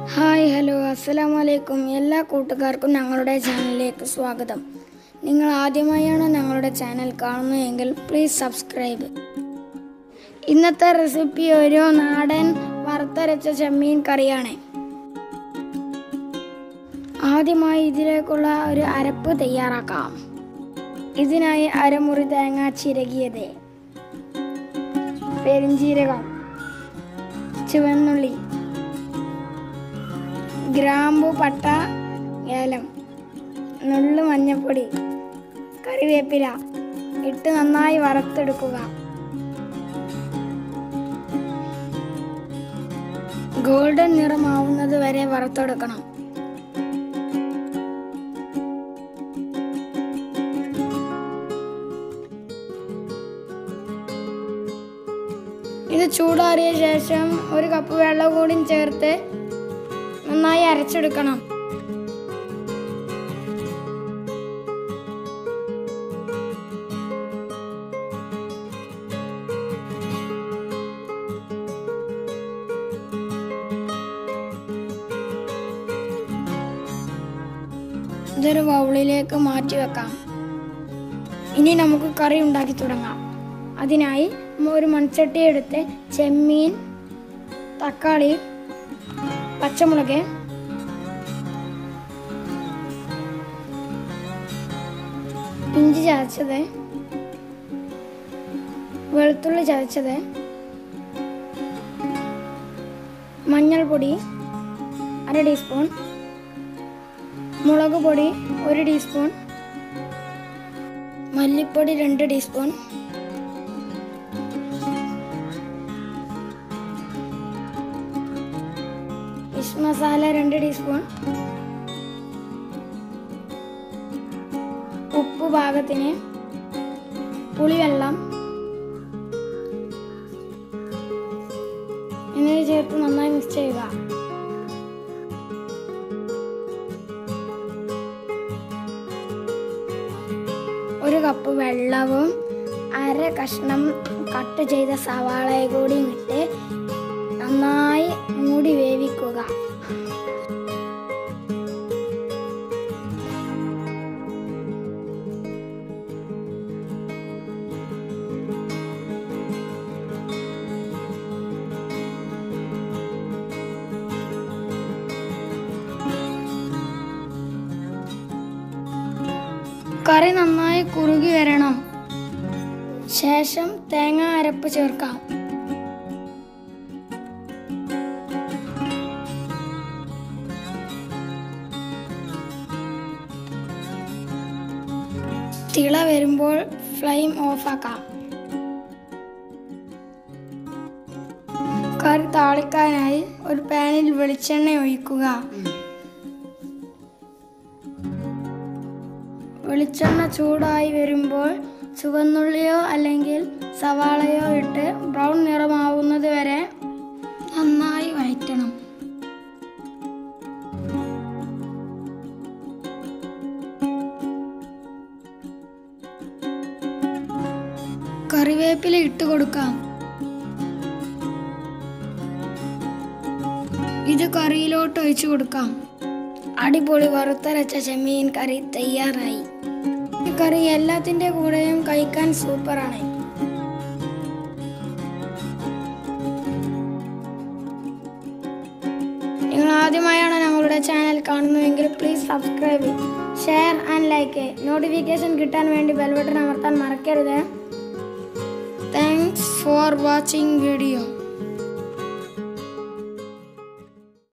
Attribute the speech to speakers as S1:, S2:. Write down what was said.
S1: hi hello അസ്സലാമു അലൈക്കും എല്ലാ കൂട്ടുകാർക്കും ഞങ്ങളുടെ ചാനലിലേക്ക് സ്വാഗതം നിങ്ങൾ ആദ്യമായാണ് ഞങ്ങളുടെ ചാനൽ കാണുന്നതെങ്കിൽ പ്ലീസ് സബ്സ്ക്രൈബ് ഇന്നത്തെ റെസിപ്പി ഒരു നാടൻ വറുത്തരച്ച ചെമ്മീൻ കറിയാണ് ആദ്യമായി ഇതിലേക്കുള്ള ഒരു അരപ്പ് തയ്യാറാക്കാം ഇതിനായി അരമുറി തേങ്ങ ചിരകിയത് പെരിഞ്ചീരകം ചുവന്നുള്ളി ഗ്രാമ്പു പട്ട ഏലം നുള്ളു മഞ്ഞപ്പൊടി കറിവേപ്പില ഇട്ട് നന്നായി വറുത്തെടുക്കുക ഗോൾഡൻ നിറമാവുന്നത് വരെ വറുത്തെടുക്കണം ഇത് ചൂടാറിയ ശേഷം ഒരു കപ്പ് വെള്ളം കൂടി ചേർത്ത് നന്നായി അരച്ചെടുക്കണം ഇതൊരു ബൗളിലേക്ക് മാറ്റി വെക്കാം ഇനി നമുക്ക് കറി ഉണ്ടാക്കി തുടങ്ങാം അതിനായി ഒരു മൺചട്ടി എടുത്ത് ചെമ്മീൻ തക്കാളി പച്ചമുളക് ഇഞ്ചി ചതച്ചത് വെളുത്തുള്ളി ചതച്ചത് മഞ്ഞൾപ്പൊടി അര ടീസ്പൂൺ മുളക് പൊടി ഒരു ടീസ്പൂൺ മല്ലിപ്പൊടി രണ്ട് ടീസ്പൂൺ ഫിഷ് മസാല രണ്ട് ടീസ്പൂൺ ഉപ്പ് പാകത്തിന് പുളിവെള്ളം എന്നിവ ചേർത്ത് നന്നായി മിക്സ് ചെയ്യുക ഒരു കപ്പ് വെള്ളവും അര കഷ്ണം കട്ട് ചെയ്ത സവാളയും കൂടി ഇട്ട് നന്നായി മൂടി വേവിക്കുക കറി നന്നായി കുറുകി വരണം ശേഷം തേങ്ങ അരപ്പ് ചേർക്കാം തിള വരുമ്പോൾ ഫ്ലെയിം ഓഫാക്കാം കറി താളിക്കാനായി ഒരു പാനിൽ വെളിച്ചെണ്ണ ഒഴിക്കുക വെളിച്ചെണ്ണ ചൂടായി വരുമ്പോൾ ചുവന്നുള്ളിയോ അല്ലെങ്കിൽ സവാളയോ ഇട്ട് ബ്രൗൺ നിറമാവുന്നത് വരെ നന്നായി വഴറ്റണം കറിവേപ്പില ഇട്ട് കൊടുക്കാം ഇത് കറിയിലോട്ട് ഒഴിച്ചു കൊടുക്കാം അടിപൊളി വറുത്തരച്ച ചെമ്മീൻ കറി തയ്യാറായി ഈ കറി എല്ലാത്തിൻ്റെ കൂടെയും കഴിക്കാൻ സൂപ്പറാണ് നിങ്ങൾ ആദ്യമായാണ് ഞങ്ങളുടെ ചാനൽ കാണുന്നതെങ്കിൽ please subscribe share and like notification കിട്ടാൻ വേണ്ടി ബെൽ ബട്ടൺ അമർത്താൻ മറക്കരുത് താങ്ക്സ് ഫോർ വാച്ചിങ് വീഡിയോ